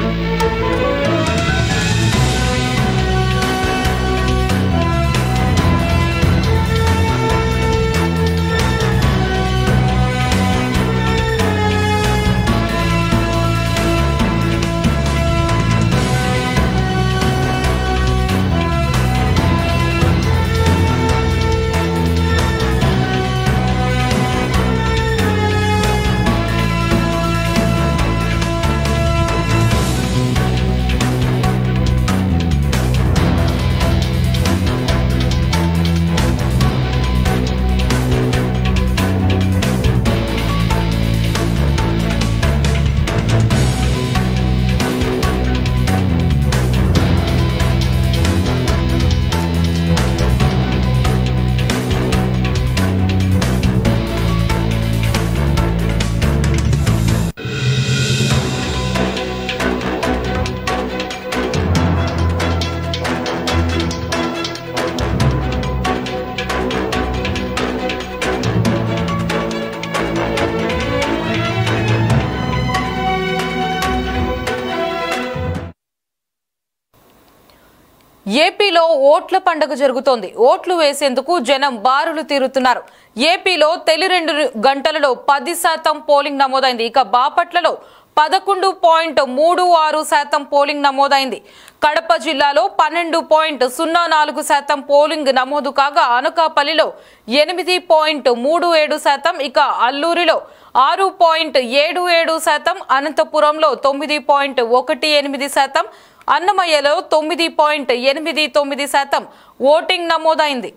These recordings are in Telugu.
ఏపీలో ఓట్ల పండుగ జరుగుతోంది ఓట్లు వేసేందుకు జనం బారులు తీరుతున్నారు ఏపీలో తొలి రెండు గంటలలో పది శాతం పోలింగ్ నమోదైంది ఇక బాపట్లలో పదకొండు పాయింట్ మూడు ఆరు శాతం పోలింగ్ నమోదైంది కడప జిల్లాలో పన్నెండు పాయింట్ సున్నా నాలుగు శాతం పోలింగ్ నమోదు కాగా అనకాపల్లిలో ఎనిమిది పాయింట్ మూడు ఏడు శాతం ఇక అల్లూరిలో ఆరు పాయింట్ ఏడు ఏడు శాతం అనంతపురంలో తొమ్మిది పాయింట్ ఒకటి ఎనిమిది శాతం అన్నమయ్యలో తొమ్మిది పాయింట్ ఎనిమిది తొమ్మిది శాతం ఓటింగ్ నమోదైంది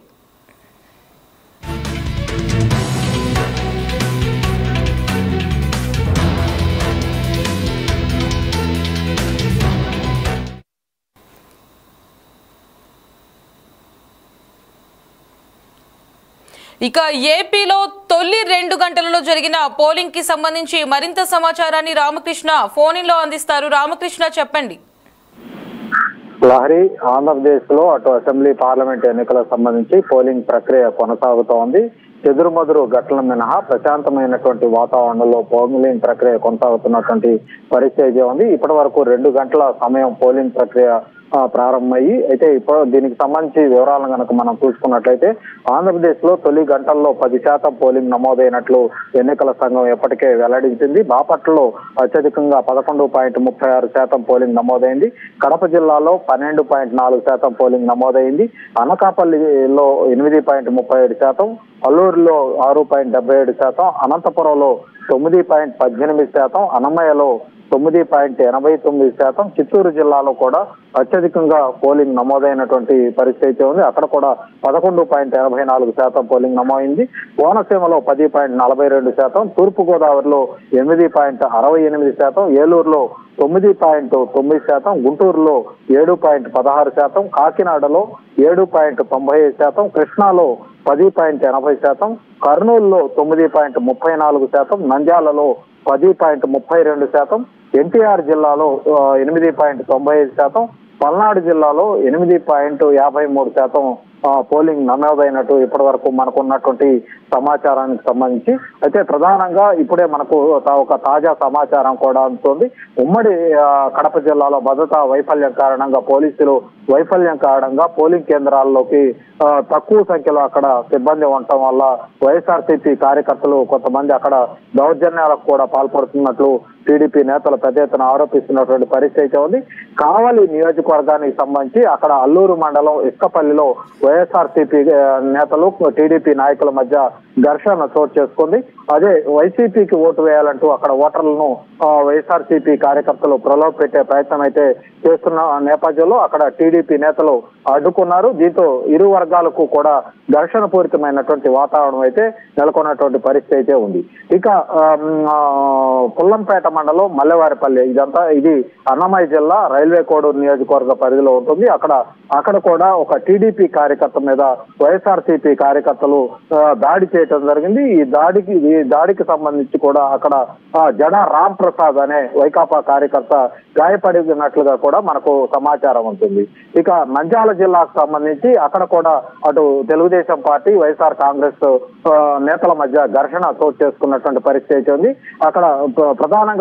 ఇక ఏపీలో తొలి రెండు గంటలలో జరిగిన పోలింగ్ కి సంబంధించి మరింత సమాచారాన్ని రామకృష్ణ ఫోన్ లో అందిస్తారు రామకృష్ణ చెప్పండి లహరి ఆంధ్రప్రదేశ్ లో అటు అసెంబ్లీ పార్లమెంట్ ఎన్నికలకు సంబంధించి పోలింగ్ ప్రక్రియ కొనసాగుతోంది చెదురుమదురు ఘటనల మినహా ప్రశాంతమైనటువంటి వాతావరణంలో పోలింగ్ ప్రక్రియ కొనసాగుతున్నటువంటి పరిస్థితి అయితే ఉంది ఇప్పటి వరకు రెండు గంటల సమయం పోలింగ్ ప్రక్రియ ఆ, ప్రారంభమయ్యి అయితే ఇప్పుడు దీనికి సంబంధించి వివరాలను కనుక మనం చూసుకున్నట్లయితే ఆంధ్రప్రదేశ్ లో తొలి గంటల్లో పది శాతం పోలింగ్ నమోదైనట్లు ఎన్నికల సంఘం ఎప్పటికే వెల్లడించింది బాపట్లలో అత్యధికంగా పదకొండు పాయింట్ ముప్పై ఆరు శాతం పోలింగ్ నమోదైంది కడప జిల్లాలో పన్నెండు పాయింట్ నాలుగు శాతం పోలింగ్ నమోదైంది అనకాపల్లిలో ఎనిమిది పాయింట్ ముప్పై ఏడు శాతం అల్లూరులో ఆరు పాయింట్ డెబ్బై ఏడు శాతం అనంతపురంలో తొమ్మిది పాయింట్ పద్దెనిమిది శాతం అన్నమయ్యలో తొమ్మిది పాయింట్ ఎనభై తొమ్మిది శాతం చిత్తూరు జిల్లాలో కూడా అత్యధికంగా పోలింగ్ నమోదైనటువంటి పరిస్థితి అయితే ఉంది అక్కడ కూడా పదకొండు పాయింట్ ఎనభై నాలుగు శాతం పోలింగ్ నమోదైంది కోనసీమలో పది పాయింట్ నలభై రెండు శాతం తూర్పు గోదావరిలో ఎనిమిది పాయింట్ అరవై ఎనిమిది శాతం ఏలూరులో తొమ్మిది పాయింట్ తొమ్మిది శాతం గుంటూరులో ఏడు పాయింట్ పదహారు శాతం కాకినాడలో ఏడు పాయింట్ తొంభై ఐదు శాతం కృష్ణాలో పది పాయింట్ ఎనభై శాతం కర్నూలులో తొమ్మిది పాయింట్ ముప్పై నాలుగు శాతం నంద్యాలలో పది పాయింట్ ముప్పై రెండు శాతం ఎన్టీఆర్ జిల్లాలో ఆ, ఎనిమిది పాయింట్ తొంభై ఐదు శాతం పల్నాడు జిల్లాలో ఎనిమిది పాయింట్ యాభై మూడు శాతం ఆ, పోలింగ్ నమోదైనట్టు ఇప్పటి వరకు మనకు ఉన్నటువంటి సమాచారానికి సంబంధించి అయితే ప్రధానంగా ఇప్పుడే మనకు తా- ఒక తాజా సమాచారం కూడా అందుతుంది ఉమ్మడి ఆ, కడప జిల్లాలో భద్రతా వైఫల్యం కారణంగా పోలీసులు వైఫల్యం కారణంగా పోలింగ్ కేంద్రాల్లోకి ఆ, తక్కువ సంఖ్యలో అక్కడ సిబ్బంది ఉండటం వల్ల వైఎస్ఆర్సీపీ కార్యకర్తలు కొంతమంది అక్కడ దౌర్జన్యాలకు కూడా పాల్పడుతున్నట్లు టీడీపీ నేతలు పెద్ద ఎత్తున ఆరోపిస్తున్నటువంటి పరిస్థితి అయితే ఉంది కావలి నియోజకవర్గానికి సంబంధించి అక్కడ అల్లూరు మండలం ఇక్కపల్లిలో వైఎస్ఆర్సీపీ నేతలు టీడీపీ నాయకుల మధ్య ఘర్షణ చోటు చేసుకుంది అదే వైసీపీకి ఓటు వేయాలంటూ అక్కడ ఓటర్లను ఆ, వైఎస్ఆర్సీపీ కార్యకర్తలు ప్రలోభ పెట్టే ప్రయత్నం అయితే చేస్తున్న నేపథ్యంలో అక్కడ టీడీపీ నేతలు అడ్డుకున్నారు దీంతో ఇరు వర్గాలకు కూడా ఘర్షణ పూరితమైనటువంటి వాతావరణం అయితే నెలకొన్నటువంటి పరిస్థితి అయితే ఉంది ఇక ఆమ్, ఆ, పుల్లంపేట మండలం మల్లెవారిపల్లి ఇదంతా ఇది అన్నమయ్య జిల్లా రైల్వే కోడూరు నియోజకవర్గ పరిధిలో ఉంటుంది అక్కడ అక్కడ కూడా ఒక టీడీపీ కార్యకర్త మీద వైఎస్ఆర్సీపీ కార్యకర్తలు ఆ, దాడి చేయడం జరిగింది ఈ దాడికి ఈ దాడికి సంబంధించి కూడా అక్కడ ఆ, జడ రామ్ ప్రసాద్ అనే వైకాపా కార్యకర్త గాయపడినట్లుగా కూడా మనకు సమాచారం ఉంటుంది ఇక నంద్యాల జిల్లాకు సంబంధించి అక్కడ కూడా అటు తెలుగుదేశం పార్టీ వైఎస్ఆర్ కాంగ్రెస్ ఆ, నేతల మధ్య ఘర్షణ చోటు చేసుకున్నటువంటి పరిస్థితి అయితే ఉంది అక్కడ ప్ర- ప్రధానంగా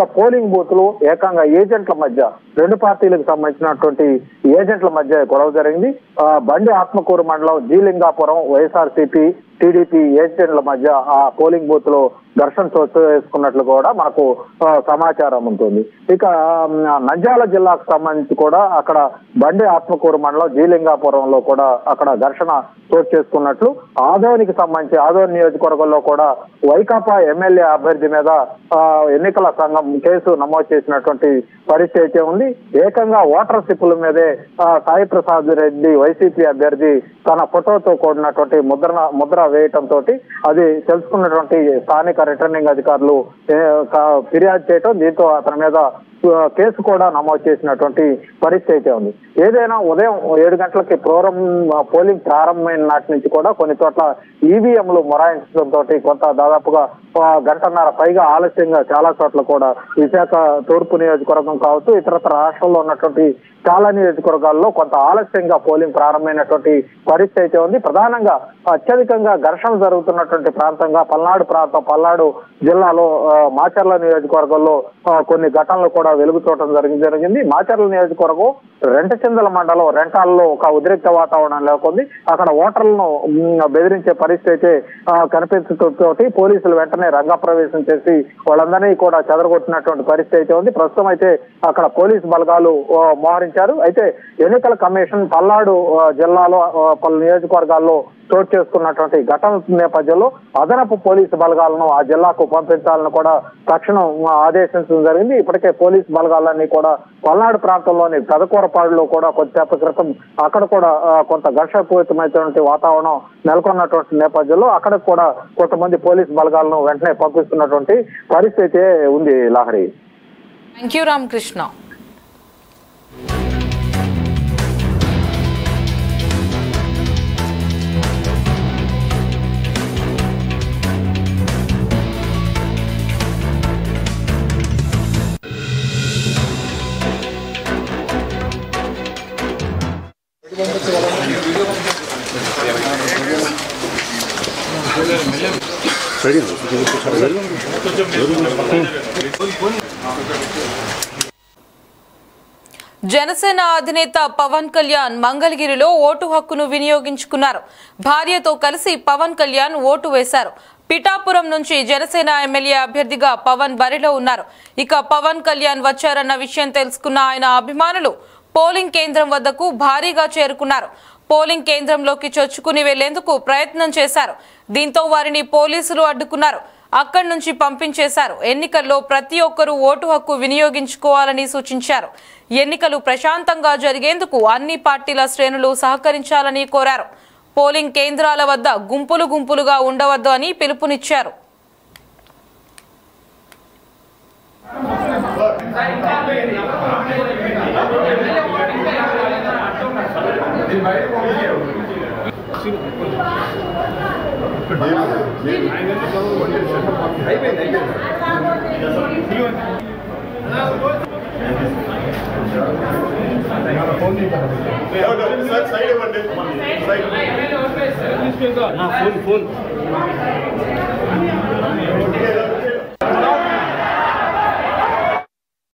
అదేవిధంగా పోలింగ్ బూత్లు ఏకంగా ఏజెంట్ల మధ్య రెండు పార్టీలకు సంబంధించినటువంటి ఏజెంట్ల మధ్య గొడవ జరిగింది ఆ, బండి ఆత్మకూరు మండలం జీలింగాపురం వైఎస్ఆర్సీపీ టీడీపీ ఏజెంట్ల మధ్య ఆ పోలింగ్ బూత్ లో ఘర్షణ చోటు చేసుకున్నట్లు కూడా మనకు ఆ, సమాచారం ఉంటుంది ఇక ఉమ్, నంద్యాల జిల్లాకు సంబంధించి కూడా అక్కడ బండి ఆత్మకూరు మండలం జీలింగాపురంలో కూడా అక్కడ ఘర్షణ చోటు చేసుకున్నట్లు ఆదోనికి సంబంధించి ఆదోని నియోజకవర్గంలో కూడా వైకాపా ఎమ్మెల్యే అభ్యర్థి మీద ఆ, ఎన్నికల సంఘం కేసు నమోదు చేసినటువంటి పరిస్థితి అయితే ఉంది ఏకంగా ఓటర్ సిప్పుల మీదే ఆ, సాయి ప్రసాద్ రెడ్డి వైసీపీ అభ్యర్థి తన ఫోటోతో కూడినటువంటి ముద్రణ ముద్ర వేయటం తోటి అది తెలుసుకున్నటువంటి స్థానిక రిటర్నింగ్ అధికారులు ఏ, క- ఫిర్యాదు చేయటం దీంతో అతని మీద ఆ, కేసు కూడా నమోదు చేసినటువంటి పరిస్థితి అయితే ఉంది ఏదైనా ఉదయం ఏడు గంటలకి ప్రోరం పోలింగ్ ప్రారంభమైన నాటి నుంచి కూడా కొన్ని చోట్ల ఈవీఎంలు మొరాయించడంతో కొంత దాదాపుగా ఆ, గంటన్నర పైగా ఆలస్యంగా చాలా చోట్ల కూడా విశాఖ తూర్పు నియోజకవర్గం కావచ్చు ఇతరత్ర రాష్ట్రంలో ఉన్నటువంటి చాలా నియోజకవర్గాల్లో కొంత ఆలస్యంగా పోలింగ్ ప్రారంభమైనటువంటి పరిస్థితి అయితే ఉంది ప్రధానంగా అత్యధికంగా ఘర్షణ జరుగుతున్నటువంటి ప్రాంతంగా పల్నాడు ప్రాంతం పల్నాడు జిల్లాలో ఆ, మాచర్ల నియోజకవర్గంలో ఆ, కొన్ని ఘటనలు కూడా వెలుగు చూడటం జరిగి జరిగింది మాచర్ల నియోజకవర్గం రెంటచిందల మండలం రెంటాల్లో ఒక ఉద్రిక్త వాతావరణం నెలకొంది అక్కడ ఓటర్లను ఉమ్, బెదిరించే పరిస్థితి అయితే ఆ, కనిపించడంతో పోలీసులు వెంటనే రంగప్రవేశం చేసి వాళ్ళందరినీ కూడా చెదరగొట్టినటువంటి పరిస్థితి అయితే ఉంది ప్రస్తుతం అయితే అక్కడ పోలీసు బలగాలు ఆ, మోహరించారు అయితే ఎన్నికల కమిషన్ పల్నాడు ఆ, జిల్లాలో ఆ, పలు నియోజకవర్గాల్లో చోటు చేసుకున్నటువంటి ఘటన నేపథ్యంలో అదనపు పోలీసు బలగాలను ఆ జిల్లాకు పంపించాలని కూడా తక్షణం ఆ, ఆదేశించడం జరిగింది ఇప్పటికే పోలీసు బలగాలన్నీ కూడా పల్నాడు ప్రాంతంలోని పెదకూరపాడులో కూడా కొద్దిసేపటి క్రితం అక్కడ కూడా ఆ, కొంత ఘర్షపూరితమైనటువంటి వాతావరణం నెలకొన్నటువంటి నేపథ్యంలో అక్కడ కూడా కొంతమంది పోలీసు బలగాలను వెంటనే పంపిస్తున్నటువంటి పరిస్థితి ఉంది లహరి థ్యాంక్ యూ రామకృష్ణ జనసేన అధినేత పవన్ కళ్యాణ్ మంగళగిరిలో ఓటు హక్కును వినియోగించుకున్నారు భార్యతో కలిసి పవన్ కళ్యాణ్ ఓటు వేశారు పిఠాపురం నుంచి జనసేన ఎమ్మెల్యే అభ్యర్థిగా పవన్ బరిలో ఉన్నారు ఇక పవన్ కళ్యాణ్ వచ్చారన్న విషయం తెలుసుకున్న ఆయన అభిమానులు పోలింగ్ కేంద్రం వద్దకు భారీగా చేరుకున్నారు పోలింగ్ కేంద్రంలోకి చొచ్చుకుని వెళ్లేందుకు ప్రయత్నం చేశారు దీంతో వారిని పోలీసులు అడ్డుకున్నారు అక్కడి నుంచి పంపించేశారు ఎన్నికల్లో ప్రతి ఒక్కరూ ఓటు హక్కు వినియోగించుకోవాలని సూచించారు ఎన్నికలు ప్రశాంతంగా జరిగేందుకు అన్ని పార్టీల శ్రేణులు సహకరించాలని కోరారు పోలింగ్ కేంద్రాల వద్ద గుంపులు గుంపులుగా ఉండవద్దు అని పిలుపునిచ్చారు సార్ సైడ్ ఇవ్వండి సైడ్ ఫోన్ ఫోన్ ఓకే